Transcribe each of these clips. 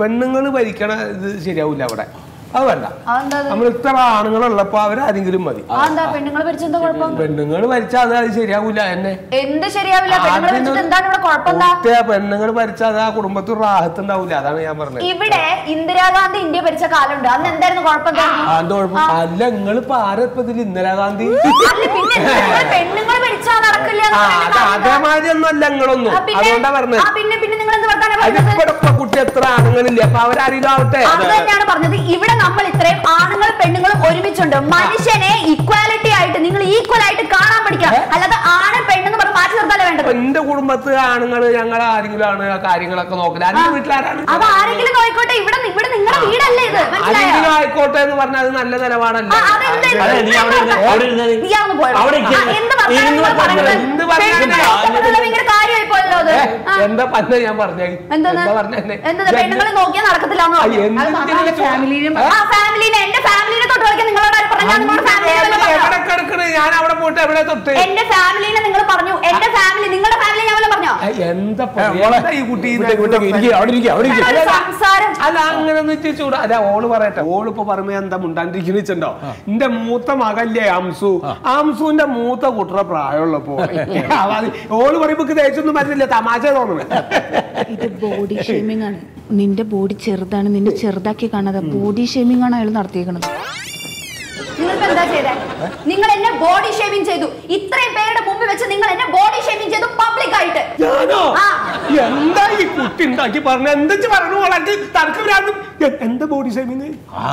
പെണ്ണുങ്ങൾ ഭരിക്കണ ഇത് ശരിയാവില്ല അവിടെ അത് വേണ്ട അതെന്താ അത്? നമ്മൾ ഇത്ര ആണുങ്ങളുള്ളപ്പോ അവരാരെങ്കിലും മതി അതെന്താ പെണ്ണുങ്ങൾ ഭരിച്ചെന്താ കുഴപ്പം പെണ്ണുങ്ങൾ ഭരിച്ചാൽ അത് അത് ശരിയാവില്ല എന്നെ എന്ത് ശരിയാവില്ല പെണ്ണുങ്ങൾ ഭരിച്ചിട്ട് എന്താണ് ഇവിടെ കുഴപ്പം എന്താ പെണ്ണുങ്ങൾ ഭരിച്ചാൽ അത് ആ കുടുംബത്തിൽ റാഹത്ത് ഉണ്ടാവില്ല അതാണ് ഞാൻ പറഞ്ഞത് ഇവിടെ ഇന്ദിരാഗാന്ധി ഇന്ത്യ ഭരിച്ച കാലുണ്ട് അന്ന് എന്തായിരുന്നു കുഴപ്പം എന്തായിരുന്നു? ആ, എന്താ കുഴപ്പം അല്ല നിങ്ങൾ ഇപ്പൊ ആരപ്പതിൽ ഇന്ദിരാഗാന്ധി അല്ല പിന്നെ നിങ്ങൾ പെണ്ണുങ്ങൾ ഭരിച്ചാ നടക്കില്ല എന്ന് ആ പറയുന്ന അത് കാര്യം എന്താ? അതേമാതിരി ഒന്നും അല്ല നിങ്ങളൊന്നും ആ, പിന്നെ- അതുകൊണ്ടാ പറഞ്ഞത് ആ, പിന്നെ പിന്നെ നിങ്ങൾ എന്ത് വർത്താനം പറയുന്നത് അതിപ്പോ ഇപ്പൊ കുട്ടി എത്ര ആണുങ്ങളില്ല അപ്പൊ അവരാരെങ്കിലും ആവട്ടെ അത് തന്നെയാണ് പറഞ്ഞത് ഇവിടെ നമ്മൾ ഇത്രയും ആണുങ്ങളും പെണ്ണുങ്ങളും ഒരുമിച്ചുണ്ട് മനുഷ്യനെ ഇക്വാലിറ്റി ആയിട്ട് നിങ്ങൾ ഈക്വൽ ആയിട്ട് കാണാൻ പഠിക്കുക അല്ലാതെ ആണ് പെണ്ണെന്ന് പറഞ്ഞ് മാറ്റി നിർത്താനേ വേണ്ടത് അപ്പൊ എന്റെ കുടുംബത്ത് ആണുങ്ങൾ ഞങ്ങൾ ആരെങ്കിലും ആണ് ആ കാര്യങ്ങളൊക്കെ നോക്കല് എന്റെ വീട്ടിലാരാണ് അത് ആരെങ്കിലും നോയിക്കോട്ടെ ഇവിടെ ഇവിടെ നിങ്ങളുടെ വീടല്ലേ ഇത് മനസ്സിലായോ ആരെങ്കിലും ആയിക്കോട്ടെ എന്ന് പറഞ്ഞാൽ അത് നല്ല നിലപാടല്ല ആ, അതെന്ത് അതെ, നീ അവിടെ ഇരുന്ന്, അവിടെ ഇരുന്ന്. നീ അതൊന്ന് പോയോ? അവിടെ ഇരിക്ക്. ആ, എന്ത് വർത്താനം ഇരുന്ന് നിങ്ങൾ വർത്താനം പറയുന്നത്? എന്ത് വർത്താനം? പെണ്ണുങ്ങളെ ഇഷ്ടപ്പെട്ടത് ഭയങ്കര കാര്യമായി പോയല്ലോ അത് ഏ, ആ. എന്താ പറഞ്ഞ ഞാൻ പറഞ്ഞേ എന്താണ് എന്താ പറഞ്ഞേ എന്ത് പെണ്ണുങ്ങൾ നോക്കിയാൽ നടക്കത്തില്ല എന്ന് പറഞ്ഞു. ആ, എന്ത് അത് മാത്രമല്ല, ഇതിനെ ഫാമിലിയിലും ആ ഫാമിലിനെ എന്റെ ഫാമിലിനെ തൊട്ട് കളിക്കാൻ നിങ്ങളോട് ആര് പറഞ്ഞു ഞാൻ നിങ്ങളുടെ ഫാമിലിനെ വല്ലതും പറഞ്ഞോ? എവിടെ കിടക്കണ് ഞാൻ അവിടെ പോയിട്ട് എവിടെ തൊട്ട് എന്റെ ഫാമിലിനെ നിങ്ങൾ പറഞ്ഞു എന്റെ ഫാമിലി നിങ്ങളുടെ ഫാമിലി ഞാൻ വല്ലതും പറഞ്ഞോ ഏ, എന്താ ഏ, പറയാ? മോളെ, എന്താ ഈ കുട്ടി ഇത് വിട്ടേക്ക്, വിട്ടേക്ക്, ഇരിക്ക്, അവിടെ ഇരിക്ക്, അവിടെ ഇരിക്ക്. ഒരു സംസാരം അല്ല അങ്ങനെ ഒന്ന് ചൂടാ അല്ല ഓള് പറയട്ടെ ഓള് ഇപ്പൊ പറയുമ്പോ എന്താ മുണ്ടാണ്ടിരിക്കുന്ന വെച്ചിട്ടുണ്ടോ എന്റെ മൂത്ത മകല്ലേ അംസു അംസുവിന്റെ മൂത്ത കുട്ടറ പ്രായമുള്ളപ്പോ അത് ഓള് പറയുമ്പോ തേച്ചൊന്നും പറ്റില്ല തമാശ തോന്നുന്നു ഇത് ബോഡി ഷേമിംഗ് ആണ് നിന്റെ ബോഡി ചെറുതാണ് നിന്നെ ചെറുതാക്കി കാണാതെ ബോഡി ഷേമിംഗ് ആണ് അയാൾ നടത്തിയേക്കണത് നിങ്ങൾക്ക് എന്താ ചെയ്തേ നിങ്ങൾ എന്നെ ബോഡി ഷേവിംഗ് ചെയ്തു ഇത്രയും പേരുടെ മുമ്പിൽ വെച്ച് നിങ്ങൾ എന്നെ ബോഡി ഷേവിംഗ് ചെയ്തു പബ്ലിക് ആയിട്ട് ഞാനോ ആ. എന്താ ഈ കുട്ടി ഉണ്ടാക്കി പറഞ്ഞ എന്താ പറഞ്ഞു വളർക്ക് തർക്കം ഭ്രാന്തും. എ- എന്താ ബോഡി ഷേമിങ്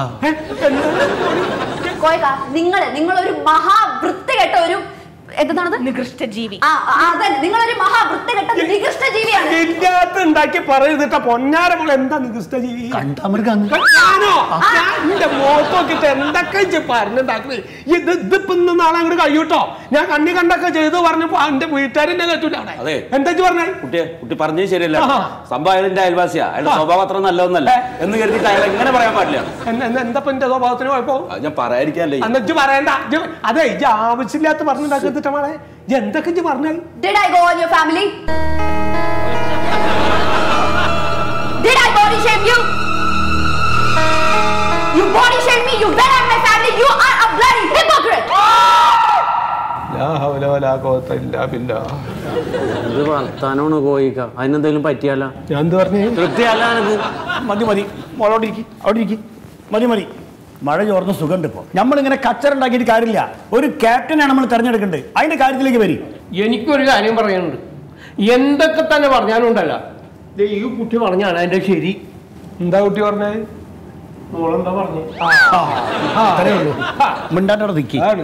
കോയക നിങ്ങൾ നിങ്ങൾ ഒരു മഹാവൃത്തികെട്ട ഒരു എന്താണത് നികൃഷ്ട ജീവി ആ ആ, അതന്നെ നിങ്ങളൊരു മഹാവൃത്തികെട്ട നികൃഷ്ട ജീവിയാണ് ഇല്ലാത്ത ഉണ്ടാക്കി പറയരുതിട്ട പൊന്നാര മോളെ എന്താ നികൃഷ്ട ജീവി കണ്ടാമർക്ക് ഞാനോ ഞാൻ എന്റെ മുഖത്ത് നോക്കിട്ട് എന്തൊക്കെ ഇജ്ജ് പറഞ്ഞുണ്ടാക്കണേ ഇത് ഇതിപ്പോ ഇന്ന് നാളെ അങ്ങോട്ട് കഴിയൂട്ടോ ഞാൻ കണ്ണി കണ്ടൊക്കെ ചെയ്തു പറഞ്ഞപ്പോ എന്റെ വീട്ടുകാരെന്നെ കേട്ടില്ല അവിടെ അതെ. എന്താ ഇജ്ജ് പറഞ്ഞേ കുട്ടിയെ കുട്ടി പറഞ്ഞത് ശരിയല്ല ആഹാ. സംഭവം അയാളിന്റെ അയൽവാസിയാ അയാളുടെ സ്വഭാവം അത്ര നല്ലതൊന്നല്ല എന്ന് കരുതിയിട്ട് അയാൾ എങ്ങനെ പറയാൻ പാടില്ല എന്താ എന്താ- എന്താ ഇപ്പൊ എന്റെ സ്വഭാവത്തിന് കുഴപ്പം അത് ഞാൻ പറയാതിരിക്കാല്ലേ എന്നാ ഇജ്ജ് പറയണ്ട ഇജ്ജ് അതെ ഇജ്ജ് ആവശ്യമില്ലാത്ത പറഞ്ഞുണ്ടാക്കിട്ട് മോളെ ഇജ്ജ് എന്തൊക്കെ ഇജ്ജ് പറഞ്ഞേ Did I go on your family? Did I body shame you? You body shame me, you went on my family, you are a bloody hypocrite! ലാ ഹൗല വലാ ഖുവത ഇല്ലാ ബില്ലാ. ഇത് വർത്താനമാണ് കോയിക്ക അതിനെന്തെങ്കിലും പറ്റിയാലോ ഞാൻ എന്ത് പറഞ്ഞേ തൃപ്തിയല്ല എനിക്ക് മതി മതി മോളോട് ഇരിക്കി അവിടെ ഇരിക്കി മതി മതി മഴ ചോർന്ന് സുഖമുണ്ട് ഇപ്പോൾ നമ്മളിങ്ങനെ കച്ചറ ഉണ്ടാക്കിയിട്ട് കാര്യമില്ല ഒരു ക്യാപ്റ്റനാണ് നമ്മൾ തിരഞ്ഞെടുക്കേണ്ടത് അതിന്റെ കാര്യത്തിലേക്ക് വരി എനിക്കൊരു കാര്യം പറയാനുണ്ട് എന്തൊക്കെ തന്നെ പറഞ്ഞാലും ഉണ്ടല്ല ദേ ഈ കുട്ടി പറഞ്ഞാണ് അതിന്റെ ശരി എന്താ കുട്ടി പറഞ്ഞേ മോളെന്താ പറഞ്ഞു അത്രേ ഉള്ളൂ മിണ്ടാട്ടവിടെ നിൽക്കി അതാണ്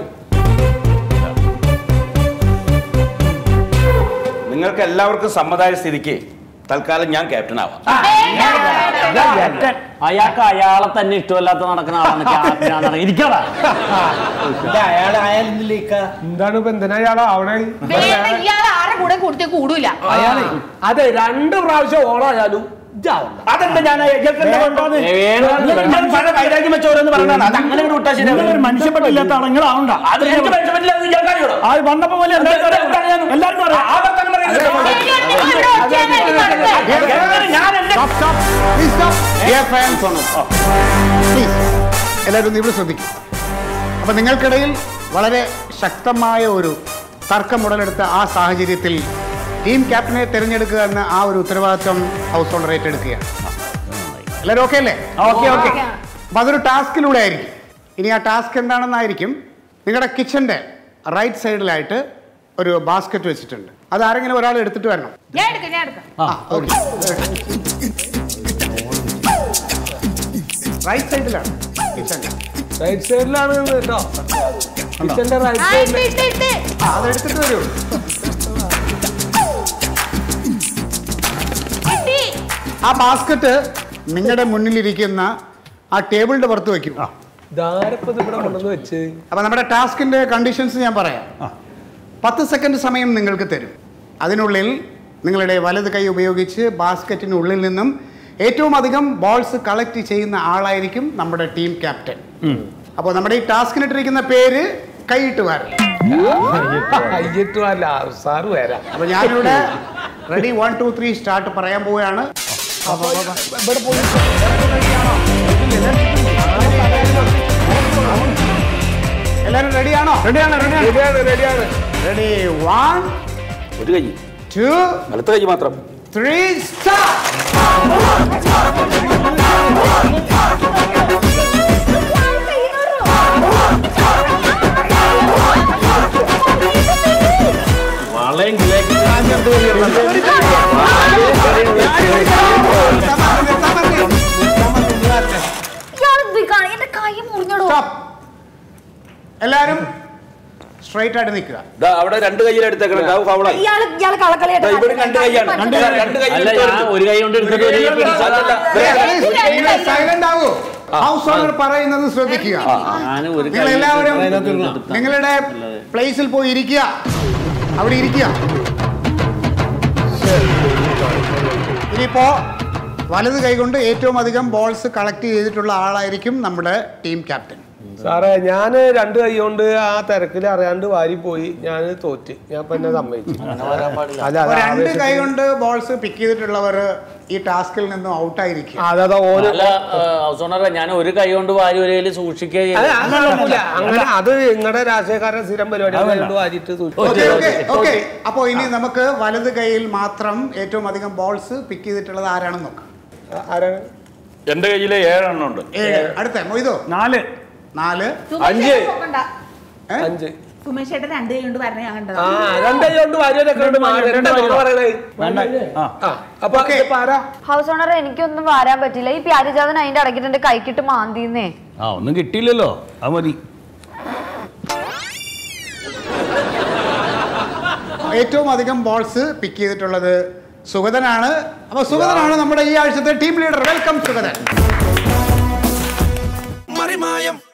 നിങ്ങൾക്ക് എല്ലാവർക്കും സമ്മതായ സ്ഥിതിക്ക് തൽക്കാലം ഞാൻ ക്യാപ്റ്റൻ ആവാം ക്യാപ്റ്റൻ അയാൾക്ക് അയാളെ തന്നെ ഇഷ്ടമല്ലാത്ത നടക്കുന്ന ആളാണ് ക്യാപ്റ്റൻ ഇരിക്കടാ അയാൾ ആയാലില്ലേക്ക എന്താണ് ഇപ്പൊ എന്തിനാ ഇയാളോ അവിടെ വേണ്ട ഇയാൾ ആരെ കൂടെ കൊടുത്തേ കൂടൂല അയാളെ അതെ രണ്ട് പ്രാവശ്യം ഓണായാലും ഇജ്ജാവണ്ട അതെന്താ ഞാൻ ഇയാൾക്ക് എന്താ കൊണ്ടുവന്ന്? ഏ, വേണം, നിങ്ങൾ വേണം. പല വൈരാഗ്യം വെച്ചവരെന്ന് പറഞ്ഞതാണ് അത് അങ്ങനെ വിട്ടാ ശരിയാവില്ല. നിങ്ങളൊരു മനുഷ്യപ്പെട്ടില്ലാത്ത ആളുകളാവണ്ട അത് എനിക്ക് മനസ്സിലായില്ല, അത് ഇയാൾക്ക് അറിയോ? ആ വന്നപ്പോ പോലെ എല്ലാവർക്കും അറിയാം. എല്ലാവർക്കും അറിയാം ആ വർത്താനം പറയുന്നത് എങ്ങനെ ഞാൻ എന്റെ പ്ലീസ് എല്ലാവരും ഒന്ന് ഇവിടെ ശ്രദ്ധിക്കും അപ്പൊ നിങ്ങൾക്കിടയിൽ വളരെ ശക്തമായ ഒരു തർക്കം ഉടലെടുത്ത ആ സാഹചര്യത്തിൽ ടീം ക്യാപ്റ്റനെ തിരഞ്ഞെടുക്കുക എന്ന ആ ഒരു ഉത്തരവാദിത്വം ഹൗസ് ഓണർ ഏറ്റെടുക്കുകയാണ് എല്ലാവരും ഓക്കെ അല്ലേ ഓക്കെ ഓക്കെ അപ്പൊ അതൊരു ടാസ്കിലൂടെ ആയിരിക്കും ഇനി ആ ടാസ്ക് എന്താണെന്നായിരിക്കും നിങ്ങളുടെ കിച്ചന്റെ റൈറ്റ് സൈഡിലായിട്ട് ഒരു ബാസ്ക്കറ്റ് വെച്ചിട്ടുണ്ട് അത് ആരെങ്കിലും ഒരാൾ എടുത്തിട്ട് വരണം ഞാൻ എടുക്കാം ഞാൻ എടുക്കാം റൈറ്റ് സൈഡിലാണ് കിച്ചന്റെ റൈറ്റ് സൈഡിലാണ് കേട്ടോ കിച്ചന്റെ റൈറ്റ് ആ, സൈഡിൽ ഇട്ട്, ഇട്ട്, ഇട്ട്. അതെടുത്തിട്ട് വരൂ കിട്ടി. ആ ബാസ്ക്കറ്റ് നിങ്ങളുടെ മുന്നിലിരിക്കുന്ന ആ ടേബിളിന്റെ പുറത്ത് വെക്കും ധാരപ്പത് ഇവിടെ കൊണ്ടുവന്ന് വെച്ച് അപ്പൊ നമ്മുടെ ടാസ്കിന്റെ കണ്ടീഷൻസ് ഞാൻ പറയാം പത്ത് സെക്കൻഡ് സമയം നിങ്ങൾക്ക് തരും അതിനുള്ളിൽ നിങ്ങളുടെ വലത് കൈ ഉപയോഗിച്ച് ബാസ്ക്കറ്റിനുള്ളിൽ നിന്നും ഏറ്റവും അധികം ബോൾസ് കളക്ട് ചെയ്യുന്ന ആളായിരിക്കും നമ്മുടെ ടീം ക്യാപ്റ്റൻ അപ്പോൾ നമ്മുടെ ഈ ടാസ്കിനിട്ടിരിക്കുന്ന പേര് കൈയിട്ട് വരണം അയ്യറ്റു അല്ല സാറ് വരാം അപ്പൊ ഞാനിവിടെ ready one two three start പറയാൻ പോവുകയാണ് ഇവിടെ പോയി എല്ലാവരും റെഡിയാണോ റെഡിയാണ് റെഡിയാണ് റെഡിയാണ് റെഡിയാണ് റെഡി വൺ ഒരു കൈ ടു വലത്ത് കൈ മാത്രം ത്രീ സ്റ്റാർട്ട് വളയും കിലേക്ക് ഇയാൾ ഇത് കാണി എന്റെ കൈ മുറിഞ്ഞോളൂ എല്ലാവരും സ്ട്രൈറ്റ് ആയിട്ട് നിൽക്കുക ദാ അവിടെ രണ്ട് കൈയിലെടുത്തേക്കണം ദാ ഫൗളായി ഇയാള് ഇയാള് കള്ളക്കളിയായിട്ട് ദാ ഇവിടെ രണ്ട് കൈയാണ് രണ്ട് കൈ- രണ്ട് അല്ല കൈയിലെടുത്ത് ഞാൻ ഒരു കൈ കൊണ്ട് എടുത്തിട്ട് ഒരു കൈ പിടിച്ചാൽ സൈലന്റ് ആവൂ ഹൗസ് ഓണർ പറയുന്നത് ശ്രദ്ധിക്കുക ഞാൻ ഒരു നിങ്ങൾ എല്ലാവരും നിങ്ങളുടെ പ്ലേസിൽ പോയി ഇരിക്കുക അവിടെ ഇരിക്കുക ഇനിയിപ്പോ വലത് കൈകൊണ്ട് ഏറ്റവും അധികം ബോൾസ് കളക്ട് ചെയ്തിട്ടുള്ള ആളായിരിക്കും നമ്മുടെ ടീം ക്യാപ്റ്റൻ സാറേ ഞാന് രണ്ട് കൈ കൊണ്ട് ആ തിരക്കിൽ അറിയാണ്ട് വാരി പോയി ഞാൻ തോറ്റ് ഞാൻ ഇപ്പൊ എന്നെ സമ്മതിച്ചു അല്ല അപ്പൊ അത് രണ്ട് ആവേശത്തിൽ- കൈ കൊണ്ട് ബോൾസ് പിക്ക് ചെയ്തിട്ടുള്ളവർ ഈ ടാസ്കിൽ നിന്നും ഔട്ടായിരിക്കും അതാ ഓന് അല്ല ഹൗസ് ഓണറെ ഞാൻ ഒരു കൈ കൊണ്ട് വാരി ഒരു കയ്യിൽ സൂക്ഷിക്കുക അല്ല, അത് നടക്കൂല. അങ്ങനെ അത് നിങ്ങളുടെ രാഷ്ട്രീയക്കാരുടെ സ്ഥിരം പരിപാടി അത് കൊണ്ട് വാരിയിട്ട് സൂക്ഷിച്ചു. ഓക്കെ ഓക്കെ ഓക്കെ അപ്പോ ഇനി നമുക്ക് വലത് കൈയിൽ മാത്രം ഏറ്റവും അധികം ബോൾസ് പിക്ക് ചെയ്തിട്ടുള്ളത് ആരാണെന്ന് നോക്കാം ആരാണ് എന്റെ കയ്യിലെ ഏഴെണ്ണം ഉണ്ട് ഏഴ് അടുത്ത മൊയ്തോ നാല് നാല് അഞ്ച് ഏ? അഞ്ച് സുമേഷ് ചേട്ടൻ രണ്ട് കൈ കൊണ്ട് പറഞ്ഞ ഞാൻ കണ്ടത് ആ രണ്ട് കൈ കൊണ്ട് വാരിയൊക്കെ ഉണ്ട് മാറി രണ്ട് കൈ പറയണേ വേണ്ട ആ ആ അപ്പൊ Okay. ഇതിപ്പോ ആരാ ഹൗസ് ഓണർ എനിക്കൊന്നും വാരാൻ പറ്റില്ല ഈ പ്യാരിജാതൻ അതിന്റെ ഇടയ്ക്കിട്ട് എന്റെ കൈക്കിട്ട് മാന്തിന്നേ ആ ഒന്നും കിട്ടിയില്ലല്ലോ അത് മതി ഏറ്റവും അധികം ബോൾസ് പിക്ക് ചെയ്തിട്ടുള്ളത് സുഗതനാണ് അപ്പൊ സുഗതനാണ് നമ്മുടെ ഈ ആഴ്ചത്തെ ടീം ലീഡർ വെൽക്കം സുഗതൻ മറിമായം